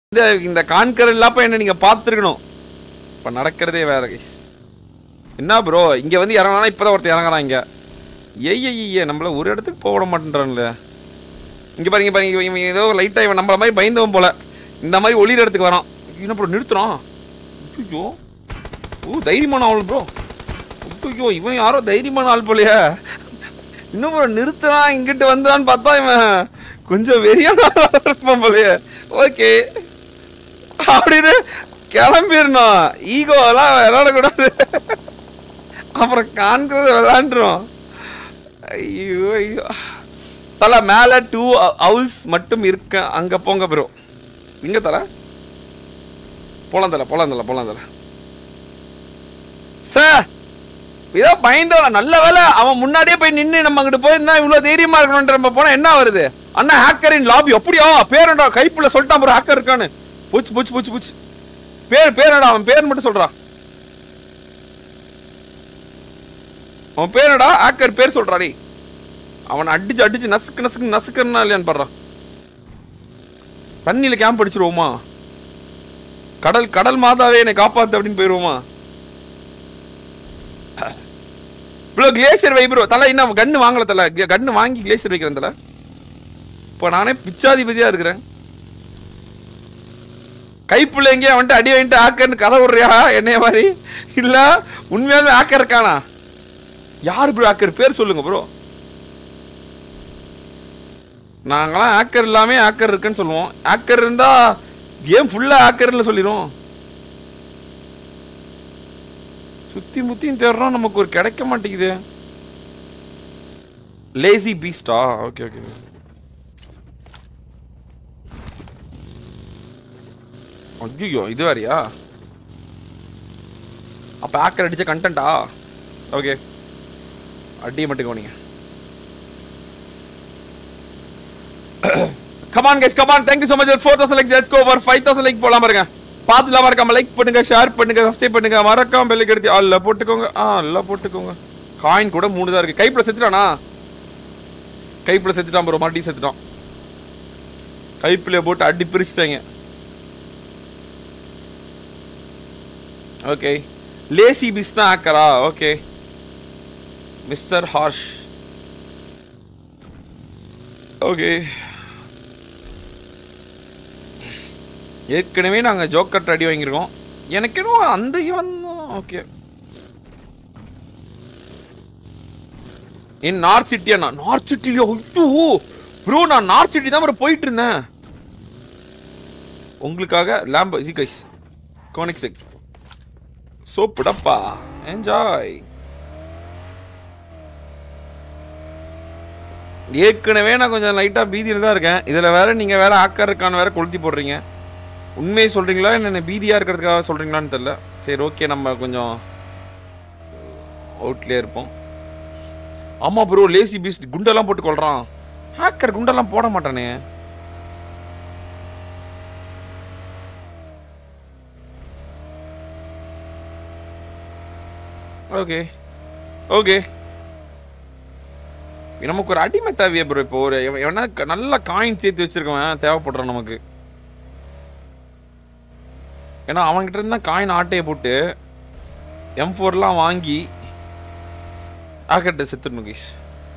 இந்த இந்த கான்கர் இல்லாப்ப என்ன நீங்க பார்த்துருக்கணும் இப்ப நடக்கிறதே வேற கைஸ் என்ன ப்ரோ இங்க வந்து இறங்கினா இப்பதான் ஒருத்தர் இறங்குறான் இங்க ஏய் ஏய் ஏய் நம்மள ஒரு இடத்துக்கு போக விட மாட்டேன்றான்ல இங்க பாருங்க பாருங்க இவன் இவன் ஏதோ லைட்டா இவன் நம்மள மாதிரி பயந்தவன் போல இந்த மாதிரி ஒளிர இடத்துக்கு வரான் என்ன ப்ரோ நிறுத்துறான் ஐயோ ஓ தைரியமான ஆள் ப்ரோ ஐயோ இவன் யாரோ தைரியமான ஆள் போலையே இன்னும் ப்ரோ நிறுத்துறான் இங்கிட்டு வந்தான்னு பார்த்தா இவன் கொஞ்சம் வெறியான ஆளா இருப்பான் போலையே ஓகே அப்படின்னு கிளம்பிடணும் ஈகோ எல்லாம் விளையாடக்கூடாது அப்புறம் காண்கிறது விளையாண்டுரும் ஐயோ ஐயோ தலை மேலே டூ ஹவுஸ் மட்டும் இருக்க அங்கே போங்க ப்ரோ இங்கே தலை போலாம் தலை போலாம் தலை போலாம் தலை சார் இதோ பயந்தவன் நல்ல வேலை அவன் முன்னாடியே போய் நின்று நம்ம அங்கிட்டு போயிருந்தா இவ்வளோ தைரியமா இருக்கணும்ன்ற நம்ம போனா என்ன வருது அண்ணா ஹேக்கரின் லாபி அப்படியா பேருடா கைப்புல சொல்லிட்டான் ப்ரோ ஹேக்கர் இருக்கான்னு போச்சு போச்சு போச்சு போச்சு பேர் பேரடா அவன் பேர் மட்டும் சொல்றான் அவன் பேரடா ஹேக்கர் பேர் சொல்றாடி அவன் அடிச்சு அடிச்சு நசுக்கு நசுக்கு நசுக்கறனா இல்லையான்னு பாடுறான் தண்ணியில கேம்ப் அடிச்சிருவோமா கடல் கடல் மாதாவே என்னை காப்பாத்து அப்படின்னு போயிருவோமா ப்ரோ கிளேசியர் வை ப்ரோ தலை இன்னும் கன்னு வாங்கல தலை கன்னு வாங்கி கிளேசியர் வைக்கிறேன் தலை இப்போ நானே பிச்சாதிபதியா இருக்கிறேன் கைப்புள்ள எங்கேயா வந்துட்டு அடி வாங்கிட்டு ஆக்கர்னு கதை விடுறியா என்னைய மாதிரி இல்ல உண்மையாவே ஆக்கர் இருக்கானா யார் ப்ரோ ஆக்கர் பேர் சொல்லுங்க ப்ரோ நாங்களாம் ஆக்கர் இல்லாமே ஆக்கர் இருக்குன்னு சொல்லுவோம் ஆக்கர் இருந்தா கேம் ஃபுல்லா ஆக்கர்ல சொல்லிடுவோம் சுத்தி முத்தியும் தேடுறோம் நமக்கு ஒரு கிடைக்க மாட்டேங்குது லேசி பீஸ்டா ஓகே ஓகே ஐயோ இது வேறையா அப்ப ஆக்கர் அடிச்ச கண்டென்ட்டா ஓகே அடியை மட்டும் கவனிங்க come on guys come on thank you so much for 4000 likes let's go over 5000 like போலாம் பாருங்க பார்த்துலாம் மறக்காம லைக் பண்ணுங்க ஷேர் பண்ணுங்க சப்ஸ்கிரைப் பண்ணுங்க மறக்காம பெல் கெடுத்து அல்ல போட்டுக்கோங்க ஆ அல்ல போட்டுக்கோங்க காயின் கூட மூணு தான் இருக்கு கைப்புல செத்துட்டானா கைப்புல செத்துட்டான் ப்ரோ மறுபடியும் செத்துட்டான் கைப்புல போட்டு அடி பிரிச்சுட்டாங்க ஓகே லேசி பிஸ் தான் ஆக்கரா ஓகே மிஸ்டர் ஹார்ஷ் ஓகே ஏற்கனவே நாங்கள் ஜோக்கர் அடி வாங்கியிருக்கோம் எனக்கு என்னவோ அந்த இவன் ஓகே என் நார்த் சிட்டியா நான் நார்த் சிட்டிலையோ ஐயோ ப்ரோ நான் நார்த் சிட்டி தான் bro போயிட்டு இருந்தேன் உங்களுக்காக லேம்ப ஜி கைஸ் கோனிக்ஸிக் சோப்புடப்பா என்ஜாய் ஏற்கனவே நான் கொஞ்சம் லைட்டாக பீதியில் தான் இருக்கேன் இதில் வேற நீங்கள் வேற ஆக்கர் இருக்கான்னு வேற கொளுத்தி போடுறீங்க உண்மையை சொல்கிறீங்களா என்ன பீதியாக இருக்கிறதுக்காக சொல்கிறீங்களான்னு தெரில சரி ஓகே நம்ம கொஞ்சம் அவுட்லேயே இருப்போம் ஆமாம் ப்ரோ லேசி பீஸ்ட் குண்டெல்லாம் போட்டு கொள்றான் ஹேக்கர் குண்டெல்லாம் போட மாட்டானே ஓகே ஓகே நமக்கு ஒரு அடிமை தேவையா ப்ரோ இப்போ ஒரு எவ- எவனா க- நல்ல காயின் சேர்த்து வச்சிருக்கவன் தேவைப்படுறான் நமக்கு ஏன்னா அவன்கிட்ட இருந்தா காயின் ஆட்டையை போட்டு எம் ஃபோர்லாம் வாங்கி ஆக்கட்ட செத்துடணும் கீஸ்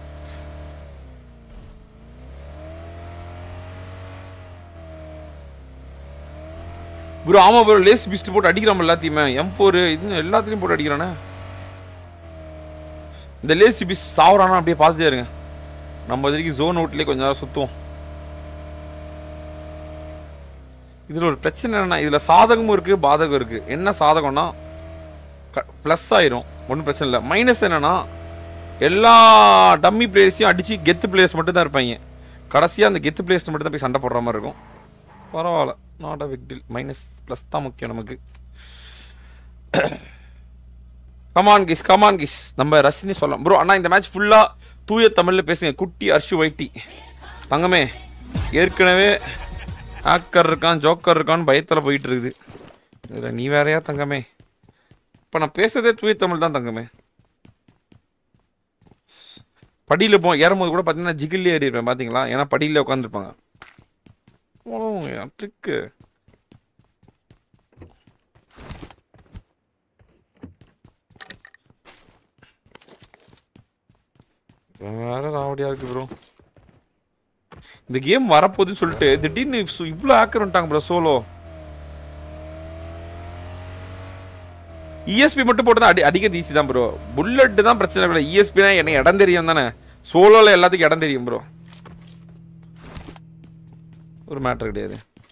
ப்ரோ ஆமா ப்ரோ லேஸ் பிஸ்ட் போட்டு அடிக்கிறான் எல்லாத்தையுமே எம் ஃபோர் இது எல்லாத்துலயும் போட்டு அடிக்கிறானே இந்த லேசி பிஸ் சாவறானா அப்படியே பார்த்துட்டே இருங்க நம்ம இதுக்கு ஜோன் அவுட்லேயே கொஞ்ச நேரம் சுற்றுவோம் இதில் ஒரு பிரச்சனை என்னன்னா இதில் சாதகமும் இருக்குது பாதகம் இருக்குது என்ன சாதகம்னா ப்ளஸ் ஆயிரும் ஒன்றும் பிரச்சனை இல்லை மைனஸ் என்னன்னா எல்லா டம்மி பிளேயர்ஸையும் அடித்து கெத்து பிளேயர்ஸ் மட்டும் தான் இருப்பாங்க கடைசியாக அந்த கெத்து பிளேயர்ஸ் மட்டும் தான் போய் சண்டை போடுற மாதிரி இருக்கும் பரவாயில்ல not a big deal minus plus தான் முக்கியம் நமக்கு கமான் கிஸ் கமான் கிஸ் நம்ம ரஷ்னி சொல்லலாம் ப்ரோ அண்ணா இந்த மேட்ச் ஃபுல்லாக தூய தமிழில் பேசுங்க குட்டி அர்ஷு வைட்டி தங்கமே ஏற்கனவே ஹேக்கர் இருக்கான் ஜோக்கர் இருக்கான்னு பயத்தில் போயிட்டு இருக்குது இதில் நீ வேறையா தங்கமே இப்போ நான் பேசுறதே தூய தமிழ் தான் தங்கமே படியில் போ ஏறும்போது கூட பார்த்தீங்கன்னா ஜிகில் ஏறிடுவேன் பார்த்தீங்களா ஏன்னா படியில் உட்காந்துருப்பாங்க ஓ ட்ரிக்கு வேற ராவடியா இருக்கு ப்ரோ இந்த கேம் வரப்போகுதுன்னு சொல்லிட்டு திடீர்னு சு- இவ்ளோ ஹேக்கர் வந்துட்டாங்க ப்ரோ சோலோ இஎஸ்பி மட்டும் போட்டு தான் அடி அடிக்கிறது ஈஸி தான் ப்ரோ புல்லட் தான் பிரச்சனை இல்லை இஎஸ்பினா எனக்கு இடம் தெரியும் தானே சோலோல எல்லாத்துக்கும் இடம் தெரியும் ப்ரோ ஒரு மேட்டர் கிடையாது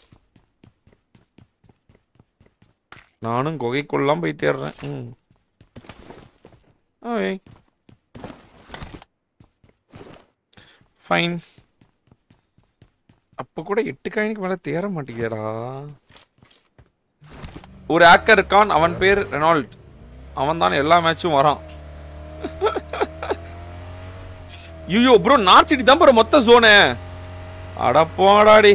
நானும் குகைக்குள்ளாம் போய் தேடுறேன் ம் ஓகே ஃபைன் அப்போ கூட எட்டு காயினுக்கு மேலே தேர மாட்டேங்கிறடா ஒரு ஹேக்கர் இருக்கான் அவன் பேர் ரெனால்ட் அவன் தான் எல்லா மேட்சும் வரான் ஐயோ ப்ரோ நார்த் சிட்டி தான் ப்ரோ மொத்த ஜோனு அட போடாடி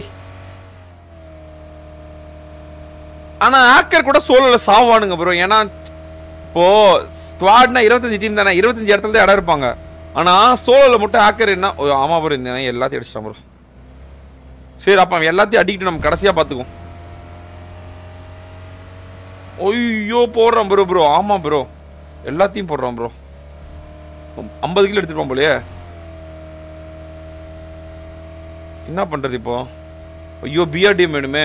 ஆனா ஹேக்கர் கூட சோலோல சாவானுங்க ப்ரோ ஏன்னா இப்போ ஸ்குவாட்னா இருபத்தஞ்சு டீம் தானே இருபத்தஞ்சு இடத்துல தான் இடம் இருப்பாங்க ஆனா சோலோல மட்டும் ஹேக்கர் என்ன ஓ, ஆமா ப்ரோ இந்த நாய் எல்லாத்தையும் அடிச்சிட்டான் ப்ரோ சரி அப்ப அவன் எல்லாத்தையும் அடிக்கிட்டு நம்ம கடைசியா பாத்துக்குவோம் ஐயோ போடுறான் ப்ரோ ப்ரோ ஆமா ப்ரோ எல்லாத்தையும் போடுறான் ப்ரோ ஐம்பது கிலோ எடுத்துட்டு போலையே என்ன பண்றது இப்போ ஐயோ பிஆர்டிஎம் வேணுமே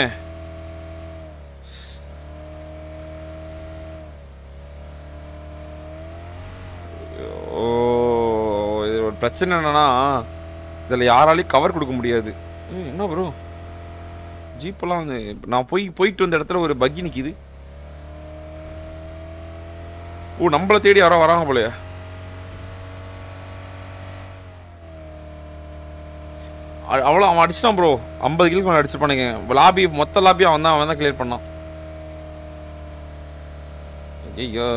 ஓ இது ஒரு பிரச்சனை என்னன்னா இதில் யாராலையும் கவர் கொடுக்க முடியாது ஏய், என்ன ப்ரோ ஜீப்பெல்லாம் வந்து நான் போய் போயிட்டு வந்த இடத்துல ஒரு பக்கி நிக்குது ஓ நம்மளை தேடி யாரோ வராங்க போலயே அ- அவ்வளோ அவன் அடிச்சிட்டான் ப்ரோ ஐம்பது கிலோக்கு மேலே அடிச்சிருப்பானுங்க லாபி மொத்த லாபி அவன் தான் அவன் தான் கிளியர் பண்ணான் ஐயோ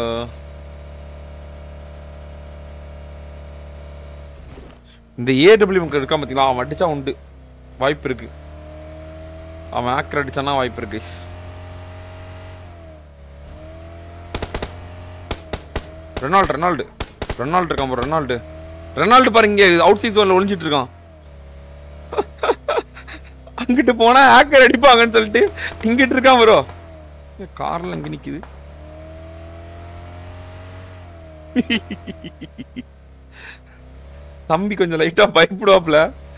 இந்த ஏடபிள்யூ இருக்கான் பார்த்தீங்களா அவன் அடிச்சா உண்டு வாய்ப்பு இருக்கு அவன் ஆக்கர் அடிச்சானா வாய்ப்பு இருக்கு ரெனால்டு ரெனால்டு ரெனால்டு இருக்கான் ப்ரோ ரெனால்டு ரெனால்டு பாருங்க இங்க அவுட் சைட் ஜோன்ல ஒளிஞ்சிட்டு இருக்கான் அங்கிட்டு போனா ஹேக்கர் அடிப்பாங்கன்னு சொல்லிட்டு இங்கிட்டு இருக்கான் ப்ரோ கார்ல இங்க நிக்குது தம்பி கொஞ்சம் லைட்டா பயப்படுவாப்ல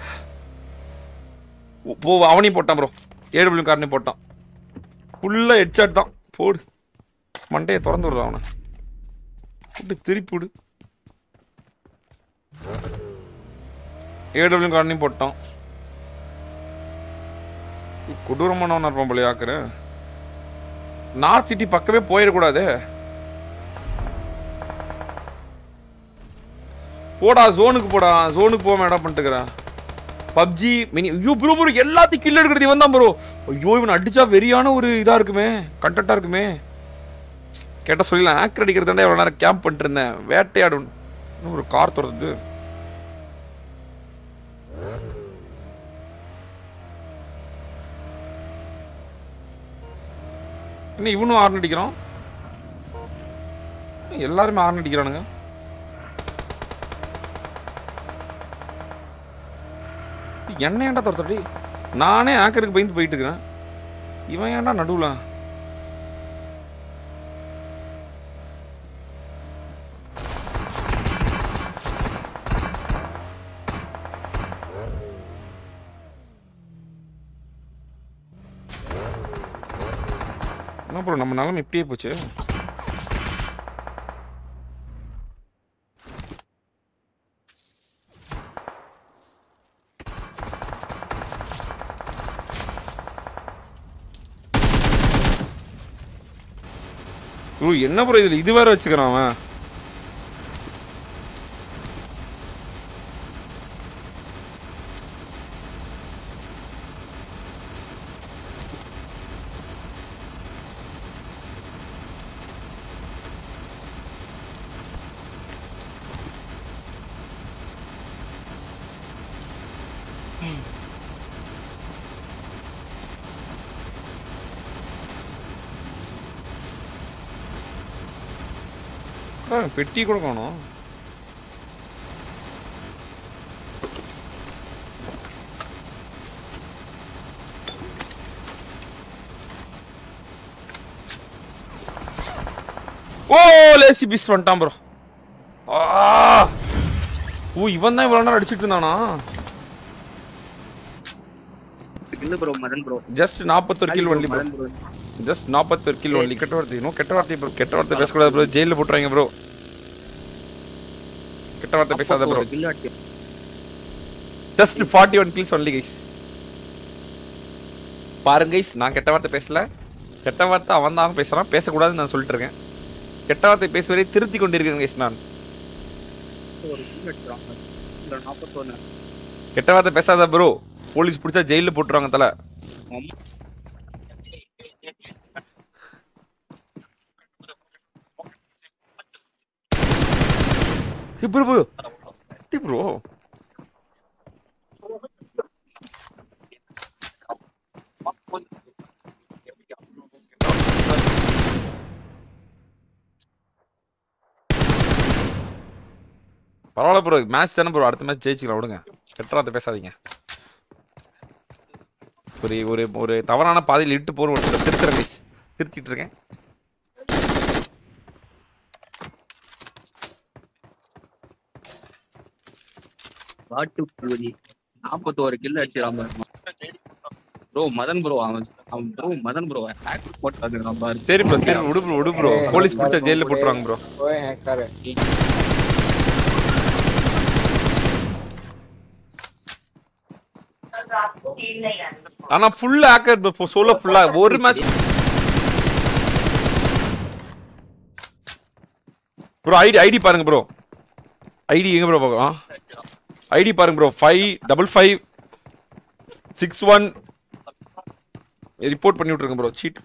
போ அவனையும் போட்டான் ப்ரோ ஏடபிள்யூ காரனையும் போட்டான் ஃபுல்லா ஹெட்ஷாட் தான் போடு மண்டையை திறந்து விடுறான் அவனை போட்டு திருப்பி விடு ஏடபிள்யூ காரனையும் போட்டான் கொடூரமானவனா இருப்பான் போல ஆக்குற நார்த் சிட்டி பக்கமே போயிடக்கூடாது போடா ஜோனுக்கு போடா ஜோனுக்கு போக இடம் பண்ணிட்டுக்கிறேன் பப்ஜி மினி ஐயோ ப்ரோ ப்ரோ எல்லாத்தையும் கில் எடுக்கிறது இவன் தான் ப்ரோ ஐயோ இவன் அடிச்சா வெறியான ஒரு இதா இருக்குமே கண்டென்ட்டா இருக்குமே கேட்ட சொல்லலாம் ஆக்கர் அடிக்கிறதாண்டா எவ்வளோ நேரம் கேம்ப் பண்ணிட்டு இருந்தேன் வேட்டையாடும் இன்னும் ஒரு கார் துறந்து என்ன இவனும் ஆர்ன் அடிக்கிறான் எல்லாருமே ஆர்ன் அடிக்கிறானுங்க என்ன ஏன்டா துரத்தடி நானே ஆக்கருக்கு பயந்து போயிட்டு இருக்கிறேன் இவன் ஏன்டா நடுவுல என்ன ப்ரோ நம்ம நிலம் இப்படியே போச்சு ப்ரோ என்ன ப்ரோ இதுல இது வேற வச்சுக்கிறான் அவன் ஆ, பெட்டி கூட காணும் ஓ லேசி பீஸ் வந்துட்டான் ப்ரோ ஆ ஓ இவன் தான் இவ்வளவு நேரம் அடிச்சிட்டு இருந்தானா இல்ல ப்ரோ மதன் ப்ரோ ஜஸ்ட் நாற்பத்தொரு kill only bro Madan bro just நாற்பத்தொரு கில் ஒன்லி கெட்ட வார்த்தை இன்னும் கெட்ட வார்த்தை ப்ரோ கெட்ட வார்த்தை பேசக்கூடாது ப்ரோ ஜெயிலில் போட்டுருவாங்க ப்ரோ கெட்ட வார்த்தை பேசாத ப்ரோ கில் அடி just forty one kills only guys பாருங்க கைஸ் நான் கெட்ட வார்த்தை பேசல கெட்ட வார்த்தை அவன் தான் பேசுறான் பேசக்கூடாதுன்னு நான் சொல்லிட்டு இருக்கேன் கெட்ட வார்த்தை பேசுவதை திருத்தி கொண்டிருக்கேன் கைஸ் நான் ஒரு கில் அடிச்சான் இல்ல 41 கெட்ட வார்த்தை பேசாத ப்ரோ போலீஸ் பிடிச்சா ஜெயிலில் போட்டுருவாங்க தலை ஆமா. ப்ரோ ப்ரோ ப்ரோ பரவாயில்ல ப்ரோ மேட்ச் தானே ப்ரோ அடுத்த மேட்ச் ஜெயிச்சுக்கலாம் விடுங்க கெட்ட பேசாதீங்க ஒரு ஒரு ஒரு தவறான பாதையில் இட்டு போகிற ஒரு திருத்துறேன் guys. திருத்திட்டு இருக்கேன் பாட்டு புலி 41 கில் அடிச்சான் ப்ரோ மதன் ப்ரோ அவன் அவன் ப்ரோ மதன் ப்ரோ ஹேக் போட்டாங்க பாரு சரி ப்ரோ சரி விடு ப்ரோ விடு ப்ரோ போலீஸ் பிடிச்சா ஜெயிலில் போட்டுருவாங்க ப்ரோ ओए हैकर है ஆனா ஃபுல் ஹேக்கர் ப்ரோ சோலோ ஃபுல்லா ஒரு மேட்ச் ப்ரோ ஐடி ஐடி பாருங்க ப்ரோ ஐடி எங்க ப்ரோ பார்க்கலாம் ஐடி பாருங்க bro five double five six one report பண்ணி விட்ருங்க ப்ரோ சீட்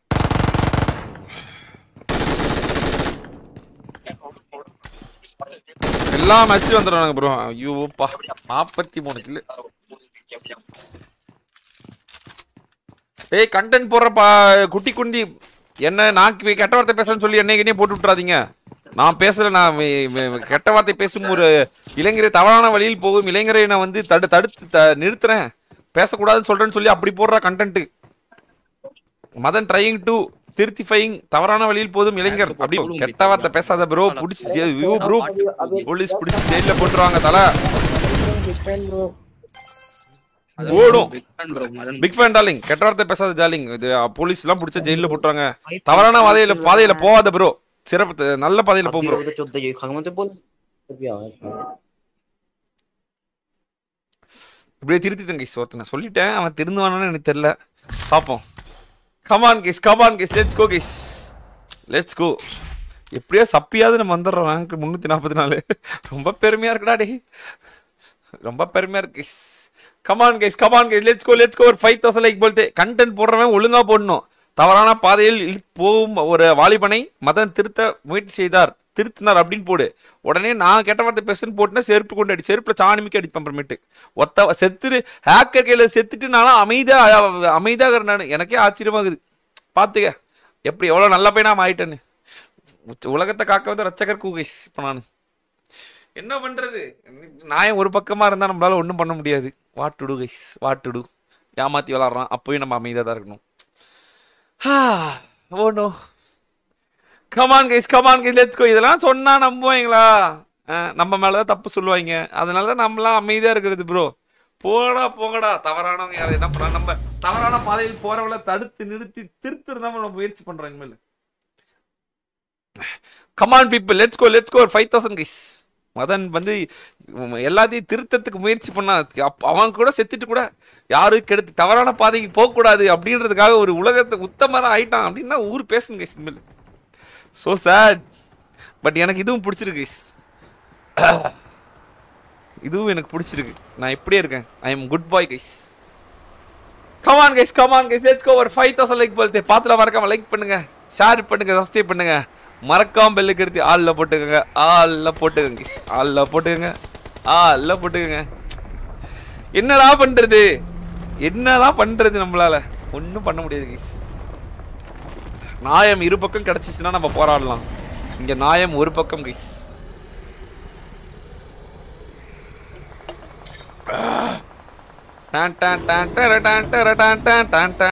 எல்லா மேட்சும் வந்துடுறாங்க ப்ரோ ஐயோ பா நாற்பத்தி மூணு கில்லு ஏய் கண்டென்ட் போடுறப்பா குட்டி குண்டி என்ன நான் கெ- கெட்ட வார்த்தை பேசுறேன்னு சொல்லி என்னைக்குனே போட்டு விட்றாதீங்க நான் பேசல நான் வே- வே- கெட்ட வார்த்தை பேசும் ஒரு இளைஞரை தவறான வழியில் போகும் இளைஞரை நான் வந்து தடு தடுத்து த- நிறுத்துறேன் பேசக்கூடாதுன்னு சொல்றேன்னு சொல்லி அப்படி போடுற கண்டென்ட் மதன் ட்ரையிங் டு திருத்திஃபைங் தவறான வழியில் போதும் இளைஞர் அப்படி கெட்ட வார்த்தை பேசாத ப்ரோ புடிச்சு ப்ரோ போலீஸ் புடிச்சு ஜெயில போட்டுருவாங்க தலை डिस्पेंड ब्रो ஓடும். Bro Madan big fan darling கெட்ட வார்த்தை பேசாத டார்லிங் இது போலீஸ் எல்லாம் புடிச்ச ஜெயில போட்டுருவாங்க தவறான பாதையில பாதையில போகாத ப்ரோ சிறப்பு த- நல்ல பாதையில போ ப்ரோ तो 14 ये खंग तो बोल भी आवे இப்படியே திருத்திட்டேன் கைஸ் ஒருத்தன் நான் சொல்லிட்டேன் அவன் திருந்துவானான்னு எனக்கு தெரியல பார்ப்போம் come on guys come on guys let's go guys let's go எப்படியோ சப்பியாவது நம்ம வந்துடுறோம் ரேங்க் முந்நூற்றி நாற்பத்தி நாலு ரொம்ப பெருமையா இருக்குடா டே ரொம்ப பெருமையா இருக்கு guys come on guys come on guys let's go let's go ஒரு ஃபைவ் தௌசண்ட் லைக் போல்ட்டு கண்டென்ட் போடுறவன் ஒழுங்கா போடணும் தவறான பாதையில் இழு- போகும் ஒரு வாலிபனை மதன் திருத்த முயற்சி செய்தார் திருத்தினார் அப்படின்னு போடு உடனே நான் கெட்ட வார்த்தை பேசுன்னு போட்டுனா செருப்பு கொண்டு அடி செருப்புல சாணிமிக்க அடிப்பேன் அப்புறமேட்டு ஒத்த செத்துரு ஹேக்கர் கையில செத்துட்டு நானும் அமைதியா அமைதியாக நான் எனக்கே ஆச்சரியமாகுது பாத்துக்க எப்படி எவ்வளவு நல்ல பையனா மாறிட்டேன்னு உச்ச- உலகத்தை காக்க வந்து ரச்சகர் கூகைஸ் இப்போ நான் என்ன பண்றது நாயம் ஒரு பக்கமா இருந்தா நம்மளால ஒண்ணும் பண்ண முடியாது what to do guys what to do ஏமாத்தி விளாட்றான் அப்பயும் நம்ம அமைதியா தான் இருக்கணும் oh no come on guys come on guys let's go இதெல்லாம் சொன்னா நம்புவாங்களா அஹ், நம்ம மேலதான் தப்பு சொல்லுவாங்க அதனால தான் நம்மளாம் அமைதியா இருக்கிறது ப்ரோ போடா போங்கடா தவறானவங்க யாரும் என்ன பண்ணா நம்ம தவறான பாதையில் போறவங்கள தடுத்து நிறுத்தி திருத்துறதா நம்ம முயற்சி பண்றோம் இனிமேல் come on people let's go let's go five thousand guys Madan வந்து உம், எல்லாத்தையும் திருத்தத்துக்கு முயற்சி பண்ணா அப்ப அவன் கூட செத்துட்டு கூட யாரும் கெடுத்து தவறான பாதைக்கு போகக்கூடாது அப்படின்றதுக்காக ஒரு உலகத்தை உத்தமரா ஆயிட்டான் அப்படின்னா ஊர் பேசுங்க கைஸ் இனிமேல் ஸோ சேட் பட் எனக்கு இதுவும் பிடிச்சிருக்கு கைஸ் இதுவும் எனக்கு பிடிச்சிருக்கு நான் இப்படியே இருக்கேன் I am good boy guys come on guys come on guys let's go ஒரு ஃபைவ் தௌசண்ட் லைக் போல்தே பாத்துல மறக்காம லைக் பண்ணுங்க ஷேர் பண்ணுங்க சப்ஸ்கிரைப் பண்ணுங்க மறக்காம பெல்லுக்கு எடுத்து ஆளில் போட்டுக்கோங்க ஆளில் போட்டுக்கோங்க கைஸ் ஆளில் போட்டுக்கோங்க ஆளில் போட்டுக்கோங்க என்னடா பண்றது என்னதான் பண்றது நம்மளால ஒன்றும் பண்ண முடியாது கைஸ் நாயம் இரு பக்கம் கிடைச்சிச்சுன்னா நம்ம போராடலாம் இங்க நாயம் ஒரு பக்கம் கைஸ் டான் டான் டான் டர டான் டர டான் டான் டான் டான்